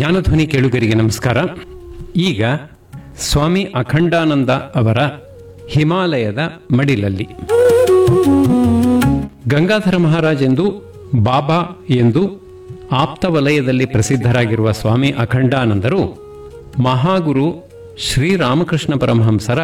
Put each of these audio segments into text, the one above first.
ಜ್ಞಾನಧ್ವನಿ ಕೇಳುಗರಿಗೆ ನಮಸ್ಕಾರ ಈಗ ಸ್ವಾಮಿ ಅಖಂಡಾನಂದ ಅವರ ಹಿಮಾಲಯದ ಮಡಿಲಲ್ಲಿ ಗಂಗಾಧರ ಮಹಾರಾಜ್ ಎಂದು ಬಾಬಾ ಎಂದು ಆಪ್ತ ವಲಯದಲ್ಲಿ ಪ್ರಸಿದ್ಧರಾಗಿರುವ ಸ್ವಾಮಿ ಅಖಂಡಾನಂದರು ಮಹಾಗುರು ಶ್ರೀರಾಮಕೃಷ್ಣ ಪರಮಹಂಸರ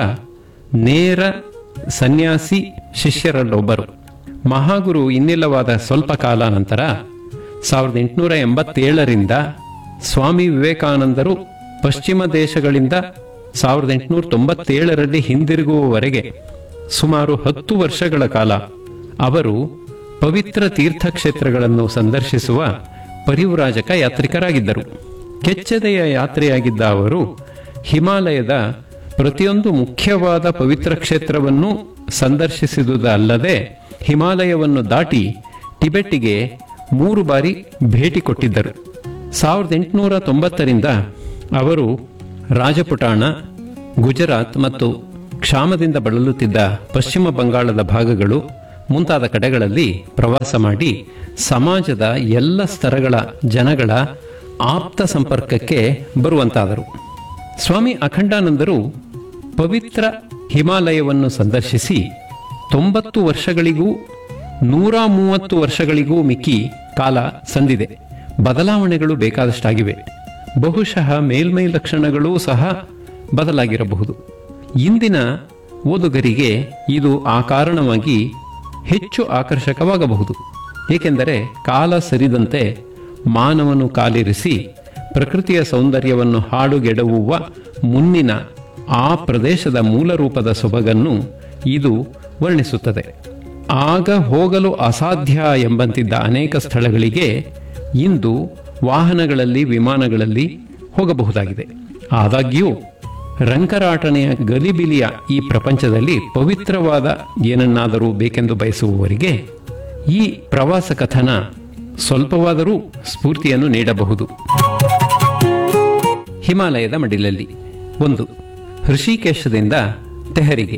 ನೇರ ಸನ್ಯಾಸಿ ಶಿಷ್ಯರಲ್ಲೊಬ್ಬರು ಮಹಾಗುರು ಇನ್ನಿಲ್ಲವಾದ ಸ್ವಲ್ಪ ಕಾಲ ನಂತರ ಸಾವಿರದ ಎಂಟುನೂರ ಎಂಬತ್ತೇಳರಿಂದ ಸ್ವಾಮಿ ವಿವೇಕಾನಂದರು ಪಶ್ಚಿಮ ದೇಶಗಳಿಂದ ಸಾವಿರದ ಎಂಟುನೂರ ತೊಂಬತ್ತೇಳರಲ್ಲಿ ಹಿಂದಿರುಗುವವರೆಗೆ ಸುಮಾರು ಹತ್ತು ವರ್ಷಗಳ ಕಾಲ ಅವರು ಪವಿತ್ರ ತೀರ್ಥಕ್ಷೇತ್ರಗಳನ್ನು ಸಂದರ್ಶಿಸುವ ಪರಿವ್ರಾಜಕ ಯಾತ್ರಿಕರಾಗಿದ್ದರು ಕೆಚ್ಚೆದೆಯ ಯಾತ್ರೆಯಾಗಿದ್ದ ಅವರು ಹಿಮಾಲಯದ ಪ್ರತಿಯೊಂದು ಮುಖ್ಯವಾದ ಪವಿತ್ರ ಕ್ಷೇತ್ರವನ್ನು ಸಂದರ್ಶಿಸಿದುದಲ್ಲದೆ ಹಿಮಾಲಯವನ್ನು ದಾಟಿ ಟಿಬೆಟ್ಟಿಗೆ ಮೂರು ಬಾರಿ ಭೇಟಿ ಕೊಟ್ಟಿದ್ದರು ಸಾವಿರದ ಎಂಟುನೂರ ತೊಂಬತ್ತರಿಂದ ಅವರು ರಾಜಪುಟಾಣ ಗುಜರಾತ್ ಮತ್ತು ಕ್ಷಾಮದಿಂದ ಬಳಲುತ್ತಿದ್ದ ಪಶ್ಚಿಮ ಬಂಗಾಳದ ಭಾಗಗಳು ಮುಂತಾದ ಕಡೆಗಳಲ್ಲಿ ಪ್ರವಾಸ ಮಾಡಿ ಸಮಾಜದ ಎಲ್ಲ ಸ್ತರಗಳ ಜನಗಳ ಆಪ್ತ ಸಂಪರ್ಕಕ್ಕೆ ಬರುವಂತಾದರು ಸ್ವಾಮಿ ಅಖಂಡಾನಂದರು ಪವಿತ್ರ ಹಿಮಾಲಯವನ್ನು ಸಂದರ್ಶಿಸಿ ತೊಂಬತ್ತು ವರ್ಷಗಳಿಗೂ ನೂರ ಮೂವತ್ತು ವರ್ಷಗಳಿಗೂ ಮಿಕ್ಕಿ ಕಾಲ ಸಂದಿದೆ ಬದಲಾವಣೆಗಳು ಬೇಕಾದಷ್ಟಾಗಿವೆ ಬಹುಶಃ ಮೇಲ್ಮೈ ಲಕ್ಷಣಗಳೂ ಸಹ ಬದಲಾಗಿರಬಹುದು ಇಂದಿನ ಓದುಗರಿಗೆ ಇದು ಆ ಕಾರಣವಾಗಿ ಹೆಚ್ಚು ಆಕರ್ಷಕವಾಗಬಹುದು ಏಕೆಂದರೆ ಕಾಲ ಸರಿದಂತೆ ಮಾನವನು ಕಾಲಿರಿಸಿ ಪ್ರಕೃತಿಯ ಸೌಂದರ್ಯವನ್ನು ಹಾಡುಗೆಡವುವ ಮುನ್ನಿನ ಆ ಪ್ರದೇಶದ ಮೂಲ ರೂಪದ ಸೊಬಗನ್ನು ಇದು ವರ್ಣಿಸುತ್ತದೆ ಆಗ ಹೋಗಲು ಅಸಾಧ್ಯ ಎಂಬಂತಿದ್ದ ಅನೇಕ ಸ್ಥಳಗಳಿಗೆ ಇಂದು ವಾಹನಗಳಲ್ಲಿ ವಿಮಾನಗಳಲ್ಲಿ ಹೋಗಬಹುದಾಗಿದೆ ಆದಾಗ್ಯೂ ರಂಕರಾಟನೆಯ ಗಲಿಬಿಲಿಯ ಈ ಪ್ರಪಂಚದಲ್ಲಿ ಪವಿತ್ರವಾದ ಏನನ್ನಾದರೂ ಬೇಕೆಂದು ಬಯಸುವವರಿಗೆ ಈ ಪ್ರವಾಸ ಕಥನ ಸ್ವಲ್ಪವಾದರೂ ಸ್ಫೂರ್ತಿಯನ್ನು ನೀಡಬಹುದು ಹಿಮಾಲಯದ ಮಡಿಲಲ್ಲಿ ಒಂದು ಹೃಷಿಕೇಶದಿಂದ ತೆಹರಿಗೆ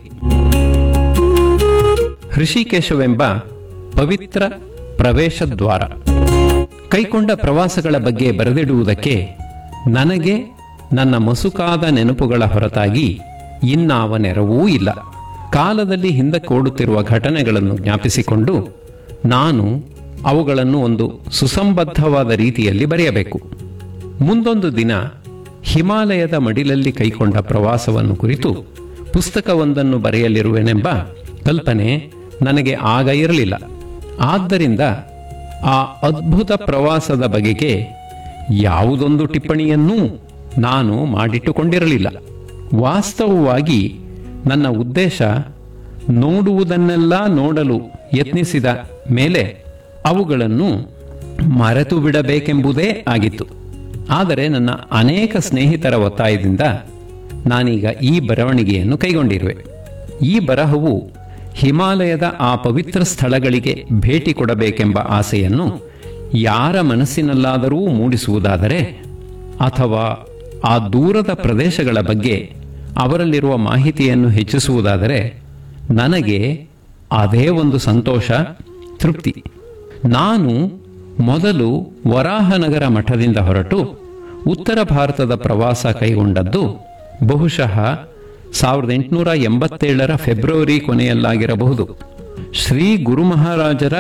ಹೃಷಿಕೇಶವೆಂಬ ಪವಿತ್ರ ಪ್ರವೇಶ ದ್ವಾರ ಕೈಕೊಂಡ ಪ್ರವಾಸಗಳ ಬಗ್ಗೆ ಬರೆದಿಡುವುದಕ್ಕೆ ನನಗೆ ನನ್ನ ಮಸುಕಾದ ನೆನಪುಗಳ ಹೊರತಾಗಿ ಇನ್ನಾವ ನೆರವೂ ಇಲ್ಲ ಕಾಲದಲ್ಲಿ ಹಿಂದಕ್ಕೋಡುತ್ತಿರುವ ಘಟನೆಗಳನ್ನು ಜ್ಞಾಪಿಸಿಕೊಂಡು ನಾನು ಅವುಗಳನ್ನು ಒಂದು ಸುಸಂಬದ್ಧವಾದ ರೀತಿಯಲ್ಲಿ ಬರೆಯಬೇಕು ಮುಂದೊಂದು ದಿನ ಹಿಮಾಲಯದ ಮಡಿಲಲ್ಲಿ ಕೈಕೊಂಡ ಪ್ರವಾಸವನ್ನು ಕುರಿತು ಪುಸ್ತಕವೊಂದನ್ನು ಬರೆಯಲಿರುವೆನೆಂಬ ಕಲ್ಪನೆ ನನಗೆ ಆಗ ಇರಲಿಲ್ಲ ಆದ್ದರಿಂದ ಆ ಅದ್ಭುತ ಪ್ರವಾಸದ ಬಗೆಗೆ ಯಾವುದೊಂದು ಟಿಪ್ಪಣಿಯನ್ನೂ ನಾನು ಮಾಡಿಟ್ಟುಕೊಂಡಿರಲಿಲ್ಲ ವಾಸ್ತವವಾಗಿ ನನ್ನ ಉದ್ದೇಶ ನೋಡುವುದನ್ನೆಲ್ಲ ನೋಡಲು ಯತ್ನಿಸಿದ ಮೇಲೆ ಅವುಗಳನ್ನು ಮರೆತು ಬಿಡಬೇಕೆಂಬುದೇ ಆಗಿತ್ತು ಆದರೆ ನನ್ನ ಅನೇಕ ಸ್ನೇಹಿತರ ಒತ್ತಾಯದಿಂದ ನಾನೀಗ ಈ ಬರವಣಿಗೆಯನ್ನು ಕೈಗೊಂಡಿರುವೆ ಈ ಬರಹವು ಹಿಮಾಲಯದ ಆ ಪವಿತ್ರ ಸ್ಥಳಗಳಿಗೆ ಭೇಟಿ ಕೊಡಬೇಕೆಂಬ ಆಸೆಯನ್ನು ಯಾರ ಮನಸ್ಸಿನಲ್ಲಾದರೂ ಮೂಡಿಸುವುದಾದರೆ ಅಥವಾ ಆ ದೂರದ ಪ್ರದೇಶಗಳ ಬಗ್ಗೆ ಅವರಲ್ಲಿರುವ ಮಾಹಿತಿಯನ್ನು ಹೆಚ್ಚಿಸುವುದಾದರೆ ನನಗೆ ಅದೇ ಒಂದು ಸಂತೋಷ ತೃಪ್ತಿ ನಾನು ಮೊದಲು ವರಾಹನಗರ ಮಠದಿಂದ ಹೊರಟು ಉತ್ತರ ಭಾರತದ ಪ್ರವಾಸ ಕೈಗೊಂಡದ್ದು ಬಹುಶಃ ಸಾವಿರದ ಎಂಟುನೂರ ಎಂಬತ್ತೇಳರ ಫೆಬ್ರವರಿ ಕೊನೆಯಲ್ಲಾಗಿರಬಹುದು ಶ್ರೀ ಗುರು ಮಹಾರಾಜರ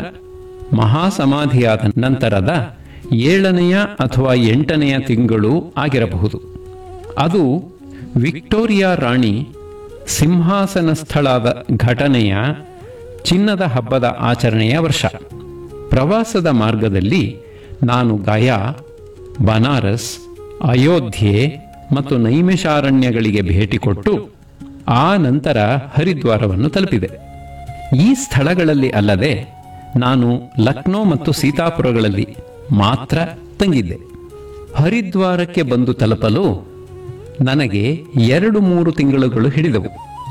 ಮಹಾಸಮಾಧಿಯಾದ ನಂತರದ ಏಳನೆಯ ಅಥವಾ ಎಂಟನೆಯ ತಿಂಗಳು ಆಗಿರಬಹುದು ಅದು ವಿಕ್ಟೋರಿಯಾ ರಾಣಿ ಸಿಂಹಾಸನ ಸ್ಥಳದ ಘಟನೆಯ ಚಿನ್ನದ ಹಬ್ಬದ ಆಚರಣೆಯ ವರ್ಷ ಪ್ರವಾಸದ ಮಾರ್ಗದಲ್ಲಿ ನಾನು ಗಯಾ ಬನಾರಸ್ ಅಯೋಧ್ಯೆ ಮತ್ತು ನೈಮಿಷಾರಣ್ಯಗಳಿಗೆ ಭೇಟಿ ಕೊಟ್ಟು ಆ ನಂತರ ಹರಿದ್ವಾರವನ್ನು ತಲುಪಿದೆ ಈ ಸ್ಥಳಗಳಲ್ಲಿ ಅಲ್ಲದೆ ನಾನು ಲಕ್ನೋ ಮತ್ತು ಸೀತಾಪುರಗಳಲ್ಲಿ ಮಾತ್ರ ತಂಗಿದ್ದೆ ಹರಿದ್ವಾರಕ್ಕೆ ಬಂದು ತಲುಪಲು ನನಗೆ ಎರಡು ಮೂರು ತಿಂಗಳುಗಳು ಹಿಡಿದವು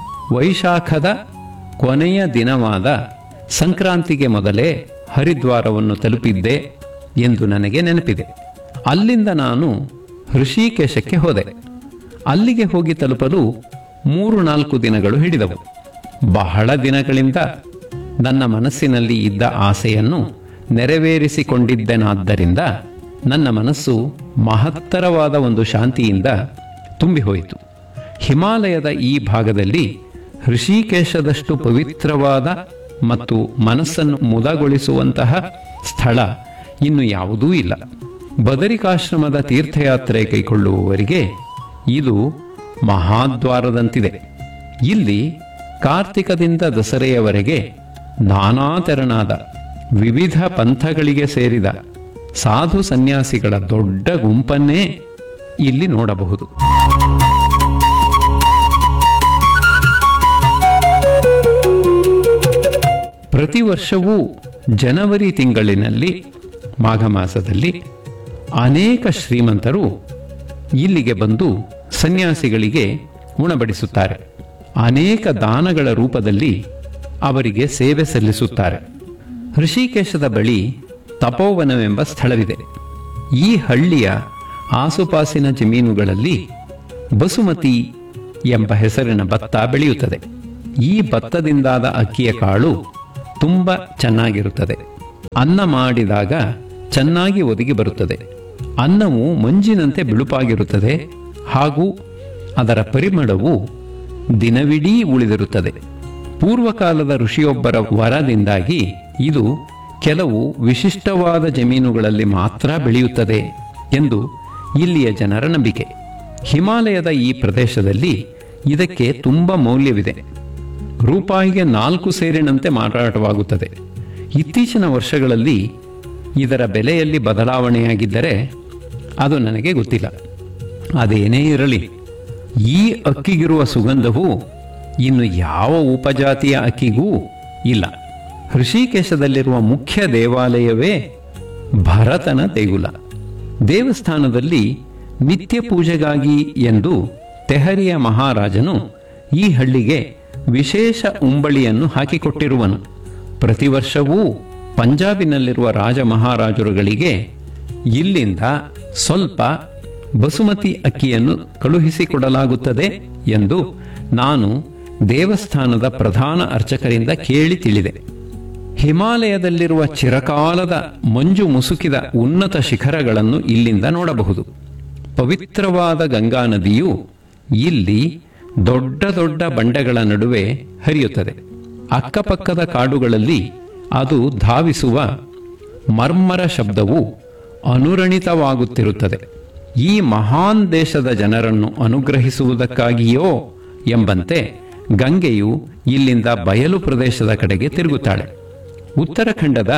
ವೈಶಾಖದ ಕೊನೆಯ ದಿನವಾದ ಸಂಕ್ರಾಂತಿಗೆ ಮೊದಲೇ ಹರಿದ್ವಾರವನ್ನು ತಲುಪಿದ್ದೆ ಎಂದು ನನಗೆ ನೆನಪಿದೆ ಅಲ್ಲಿಂದ ನಾನು ಹೃಷಿಕೇಶಕ್ಕೆ ಹೋದೆ ಅಲ್ಲಿಗೆ ಹೋಗಿ ತಲುಪಲು ಮೂರು ನಾಲ್ಕು ದಿನಗಳು ಹಿಡಿದವು ಬಹಳ ದಿನಗಳಿಂದ ನನ್ನ ಮನಸ್ಸಿನಲ್ಲಿ ಇದ್ದ ಆಸೆಯನ್ನು ನೆರವೇರಿಸಿಕೊಂಡಿದ್ದೆನಾದ್ದರಿಂದ ನನ್ನ ಮನಸ್ಸು ಮಹತ್ತರವಾದ ಒಂದು ಶಾಂತಿಯಿಂದ ತುಂಬಿ ಹೋಯಿತು ಹಿಮಾಲಯದ ಈ ಭಾಗದಲ್ಲಿ ಋಷಿಕೇಶದಷ್ಟು ಪವಿತ್ರವಾದ ಮತ್ತು ಮನಸ್ಸನ್ನು ಮುದಗೊಳಿಸುವಂತಹ ಸ್ಥಳ ಇನ್ನು ಯಾವುದೂ ಇಲ್ಲ ಬದರಿಕಾಶ್ರಮದ ತೀರ್ಥಯಾತ್ರೆ ಕೈಗೊಳ್ಳುವವರಿಗೆ ಇದು ಮಹಾದ್ವಾರದಂತಿದೆ ಇಲ್ಲಿ ಕಾರ್ತಿಕದಿಂದ ದಸರೆಯವರೆಗೆ ನಾನಾ ತೆರನಾದ ವಿವಿಧ ಪಂಥಗಳಿಗೆ ಸೇರಿದ ಸಾಧು ಸನ್ಯಾಸಿಗಳ ದೊಡ್ಡ ಗುಂಪನ್ನೇ ಇಲ್ಲಿ ನೋಡಬಹುದು ಪ್ರತಿ ವರ್ಷವೂ ಜನವರಿ ತಿಂಗಳಿನಲ್ಲಿ ಮಾಘ ಮಾಸದಲ್ಲಿ ಅನೇಕ ಶ್ರೀಮಂತರು ಇಲ್ಲಿಗೆ ಬಂದು ಸನ್ಯಾಸಿಗಳಿಗೆ ಉಣಬಡಿಸುತ್ತಾರೆ ಅನೇಕ ದಾನಗಳ ರೂಪದಲ್ಲಿ ಅವರಿಗೆ ಸೇವೆ ಸಲ್ಲಿಸುತ್ತಾರೆ ಋಷಿಕೇಶದ ಬಳಿ ತಪೋವನವೆಂಬ ಸ್ಥಳವಿದೆ ಈ ಹಳ್ಳಿಯ ಆಸುಪಾಸಿನ ಜಮೀನುಗಳಲ್ಲಿ ಬಸುಮತಿ ಎಂಬ ಹೆಸರಿನ ಭತ್ತ ಬೆಳೆಯುತ್ತದೆ ಈ ಭತ್ತದಿಂದಾದ ಅಕ್ಕಿಯ ಕಾಳು ತುಂಬ ಚೆನ್ನಾಗಿರುತ್ತದೆ ಅನ್ನ ಮಾಡಿದಾಗ ಚೆನ್ನಾಗಿ ಒದಗಿ ಬರುತ್ತದೆ ಅನ್ನವು ಮಂಜಿನಂತೆ ಬಿಳುಪಾಗಿರುತ್ತದೆ ಹಾಗೂ ಅದರ ಪರಿಮಳವು ದಿನವಿಡೀ ಉಳಿದಿರುತ್ತದೆ ಪೂರ್ವಕಾಲದ ಋಷಿಯೊಬ್ಬರ ವರದಿಂದಾಗಿ ಇದು ಕೆಲವು ವಿಶಿಷ್ಟವಾದ ಜಮೀನುಗಳಲ್ಲಿ ಮಾತ್ರ ಬೆಳೆಯುತ್ತದೆ ಎಂದು ಇಲ್ಲಿಯ ಜನರ ನಂಬಿಕೆ ಹಿಮಾಲಯದ ಈ ಪ್ರದೇಶದಲ್ಲಿ ಇದಕ್ಕೆ ತುಂಬ ಮೌಲ್ಯವಿದೆ ರೂಪಾಯಿಗೆ ನಾಲ್ಕು ಸೇರಿನಂತೆ ಮಾರಾಟವಾಗುತ್ತದೆ ಇತ್ತೀಚಿನ ವರ್ಷಗಳಲ್ಲಿ ಇದರ ಬೆಲೆಯಲ್ಲಿ ಬದಲಾವಣೆಯಾಗಿದ್ದರೆ ಅದು ನನಗೆ ಗೊತ್ತಿಲ್ಲ ಅದೇನೇ ಇರಲಿ ಈ ಅಕ್ಕಿಗಿರುವ ಸುಗಂಧವು ಇನ್ನು ಯಾವ ಉಪಜಾತಿಯ ಅಕ್ಕಿಗೂ ಇಲ್ಲ ಋಷಿಕೇಶದಲ್ಲಿರುವ ಮುಖ್ಯ ದೇವಾಲಯವೇ ಭರತನ ದೇಗುಲ ದೇವಸ್ಥಾನದಲ್ಲಿ ನಿತ್ಯ ಪೂಜೆಗಾಗಿ ಎಂದು ತೆಹರಿಯ ಮಹಾರಾಜನು ಈ ಹಳ್ಳಿಗೆ ವಿಶೇಷ ಉಂಬಳಿಯನ್ನು ಹಾಕಿಕೊಟ್ಟಿರುವನು ಪ್ರತಿ ವರ್ಷವೂ ಪಂಜಾಬಿನಲ್ಲಿರುವ ರಾಜ ಮಹಾರಾಜರುಗಳಿಗೆ ಇಲ್ಲಿಂದ ಸ್ವಲ್ಪ ಬಸುಮತಿ ಅಕ್ಕಿಯನ್ನು ಕಳುಹಿಸಿಕೊಡಲಾಗುತ್ತದೆ ಎಂದು ನಾನು ದೇವಸ್ಥಾನದ ಪ್ರಧಾನ ಅರ್ಚಕರಿಂದ ಕೇಳಿ ತಿಳಿದೆ ಹಿಮಾಲಯದಲ್ಲಿರುವ ಚಿರಕಾಲದ ಮಂಜು ಮುಸುಕಿದ ಉನ್ನತ ಶಿಖರಗಳನ್ನು ಇಲ್ಲಿಂದ ನೋಡಬಹುದು ಪವಿತ್ರವಾದ ಗಂಗಾ ನದಿಯು ಇಲ್ಲಿ ದೊಡ್ಡ ದೊಡ್ಡ ಬಂಡೆಗಳ ನಡುವೆ ಹರಿಯುತ್ತದೆ ಅಕ್ಕಪಕ್ಕದ ಕಾಡುಗಳಲ್ಲಿ ಅದು ಧಾವಿಸುವ ಮರ್ಮರ ಶಬ್ದವು ಅನುರಣಿತವಾಗುತ್ತಿರುತ್ತದೆ ಈ ಮಹಾನ್ ದೇಶದ ಜನರನ್ನು ಅನುಗ್ರಹಿಸುವುದಕ್ಕಾಗಿಯೋ ಎಂಬಂತೆ ಗಂಗೆಯು ಇಲ್ಲಿಂದ ಬಯಲು ಪ್ರದೇಶದ ಕಡೆಗೆ ತಿರುಗುತ್ತಾಳೆ ಉತ್ತರಾಖಂಡದ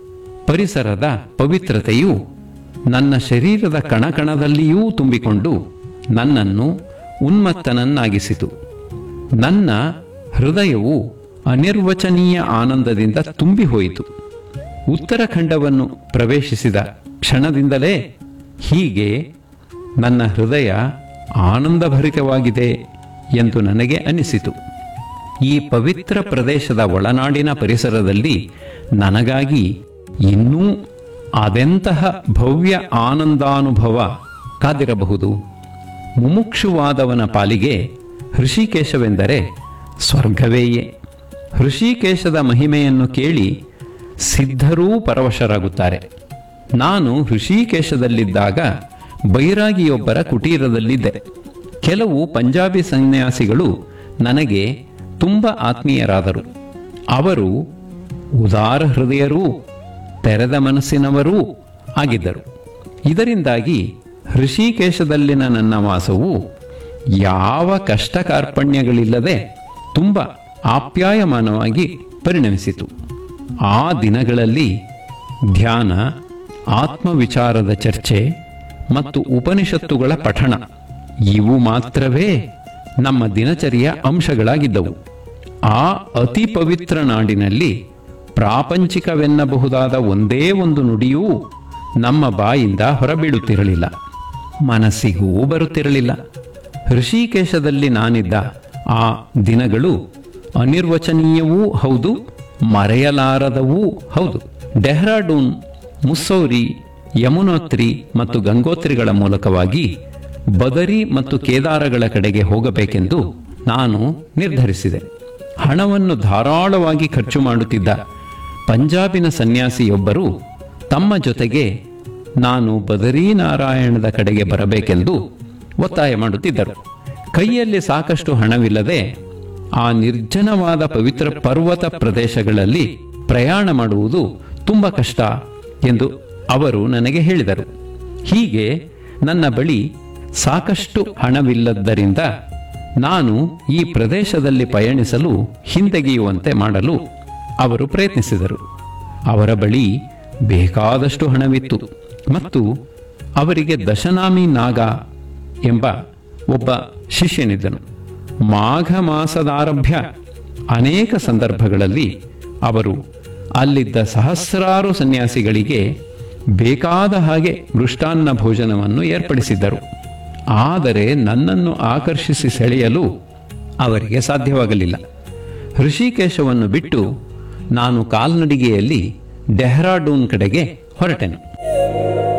ಪರಿಸರದ ಪವಿತ್ರತೆಯು ನನ್ನ ಶರೀರದ ಕಣಕಣದಲ್ಲಿಯೂ ತುಂಬಿಕೊಂಡು ನನ್ನನ್ನು ಉನ್ಮತ್ತನನ್ನಾಗಿಸಿತು ನನ್ನ ಹೃದಯವು ಅನಿರ್ವಚನೀಯ ಆನಂದದಿಂದ ತುಂಬಿ ಹೋಯಿತು ಉತ್ತರಾಖಂಡವನ್ನು ಪ್ರವೇಶಿಸಿದ ಕ್ಷಣದಿಂದಲೇ ಹೀಗೆ ನನ್ನ ಹೃದಯ ಆನಂದಭರಿತವಾಗಿದೆ ಎಂದು ನನಗೆ ಅನಿಸಿತು ಈ ಪವಿತ್ರ ಪ್ರದೇಶದ ಒಳನಾಡಿನ ಪರಿಸರದಲ್ಲಿ ನನಗಾಗಿ ಇನ್ನೂ ಅದೆಂತಹ ಭವ್ಯ ಆನಂದಾನುಭವ ಕಾದಿರಬಹುದು ಮುಮುಕ್ಷುವಾದವನ ಪಾಲಿಗೆ ಹೃಷಿಕೇಶವೆಂದರೆ ಸ್ವರ್ಗವೇಯೇ ಹೃಷಿಕೇಶದ ಮಹಿಮೆಯನ್ನು ಕೇಳಿ ಸಿದ್ಧರೂ ಪರವಶರಾಗುತ್ತಾರೆ ನಾನು ಹೃಷಿಕೇಶದಲ್ಲಿದ್ದಾಗ ಬೈರಾಗಿಯೊಬ್ಬರ ಕುಟೀರದಲ್ಲಿದ್ದೆ ಕೆಲವು ಪಂಜಾಬಿ ಸನ್ಯಾಸಿಗಳು ನನಗೆ ತುಂಬ ಆತ್ಮೀಯರಾದರು ಅವರು ಉದಾರ ಹೃದಯರೂ ತೆರೆದ ಮನಸ್ಸಿನವರೂ ಆಗಿದ್ದರು ಇದರಿಂದಾಗಿ ಹೃಷಿಕೇಶದಲ್ಲಿನ ನನ್ನ ವಾಸವು ಯಾವ ಕಷ್ಟ ಕಾರ್ಪಣ್ಯಗಳಿಲ್ಲದೆ ತುಂಬ ಆಪ್ಯಾಯಮಾನವಾಗಿ ಪರಿಣಮಿಸಿತು ಆ ದಿನಗಳಲ್ಲಿ ಧ್ಯಾನ ಆತ್ಮವಿಚಾರದ ಚರ್ಚೆ ಮತ್ತು ಉಪನಿಷತ್ತುಗಳ ಪಠಣ ಇವು ಮಾತ್ರವೇ ನಮ್ಮ ದಿನಚರಿಯ ಅಂಶಗಳಾಗಿದ್ದವು ಆ ಅತಿ ಪವಿತ್ರ ನಾಡಿನಲ್ಲಿ ಪ್ರಾಪಂಚಿಕವೆನ್ನಬಹುದಾದ ಒಂದೇ ಒಂದು ನುಡಿಯೂ ನಮ್ಮ ಬಾಯಿಂದ ಹೊರಬೀಳುತ್ತಿರಲಿಲ್ಲ ಮನಸ್ಸಿಗೂ ಬರುತ್ತಿರಲಿಲ್ಲ ಋಷಿಕೇಶದಲ್ಲಿ ನಾನಿದ್ದ ಆ ದಿನಗಳು ಅನಿರ್ವಚನೀಯವೂ ಹೌದು ಮರೆಯಲಾರದವೂ ಹೌದು ಡೆಹ್ರಾಡೂನ್ ಮುಸ್ಸೌರಿ ಯಮುನೋತ್ರಿ ಮತ್ತು ಗಂಗೋತ್ರಿಗಳ ಮೂಲಕವಾಗಿ ಬದರಿ ಮತ್ತು ಕೇದಾರಗಳ ಕಡೆಗೆ ಹೋಗಬೇಕೆಂದು ನಾನು ನಿರ್ಧರಿಸಿದೆ ಹಣವನ್ನು ಧಾರಾಳವಾಗಿ ಖರ್ಚು ಮಾಡುತ್ತಿದ್ದ ಪಂಜಾಬಿನ ಸನ್ಯಾಸಿಯೊಬ್ಬರು ತಮ್ಮ ಜೊತೆಗೆ ನಾನು ಬದರೀನಾರಾಯಣದ ಕಡೆಗೆ ಬರಬೇಕೆಂದು ಒತ್ತಾಯ ಮಾಡುತ್ತಿದ್ದರು ಕೈಯಲ್ಲಿ ಸಾಕಷ್ಟು ಹಣವಿಲ್ಲದೆ ಆ ನಿರ್ಜನವಾದ ಪವಿತ್ರ ಪರ್ವತ ಪ್ರದೇಶಗಳಲ್ಲಿ ಪ್ರಯಾಣ ಮಾಡುವುದು ತುಂಬ ಕಷ್ಟ ಎಂದು ಅವರು ನನಗೆ ಹೇಳಿದರು ಹೀಗೆ ನನ್ನ ಬಳಿ ಸಾಕಷ್ಟು ಹಣವಿಲ್ಲದ್ದರಿಂದ ನಾನು ಈ ಪ್ರದೇಶದಲ್ಲಿ ಪಯಣಿಸಲು ಹಿಂದೆಗೆಯುವಂತೆ ಮಾಡಲು ಅವರು ಪ್ರಯತ್ನಿಸಿದರು ಅವರ ಬಳಿ ಬೇಕಾದಷ್ಟು ಹಣವಿತ್ತು ಮತ್ತು ಅವರಿಗೆ ದಶನಾಮಿ ನಾಗ ಎಂಬ ಒಬ್ಬ ಶಿಷ್ಯನಿದ್ದನು ಮಾಘ ಮಾಸದಾರಭ್ಯ ಅನೇಕ ಸಂದರ್ಭಗಳಲ್ಲಿ ಅವರು ಅಲ್ಲಿದ್ದ ಸಹಸ್ರಾರು ಸನ್ಯಾಸಿಗಳಿಗೆ ಬೇಕಾದ ಹಾಗೆ ಮೃಷ್ಟಾನ್ನ ಭೋಜನವನ್ನು ಏರ್ಪಡಿಸಿದ್ದರು ಆದರೆ ನನ್ನನ್ನು ಆಕರ್ಷಿಸಿ ಸೆಳೆಯಲು ಅವರಿಗೆ ಸಾಧ್ಯವಾಗಲಿಲ್ಲ ಋಷಿಕೇಶವನ್ನು ಬಿಟ್ಟು ನಾನು ಕಾಲ್ನಡಿಗೆಯಲ್ಲಿ ಡೆಹ್ರಾಡೂನ್ ಕಡೆಗೆ ಹೊರಟೆನು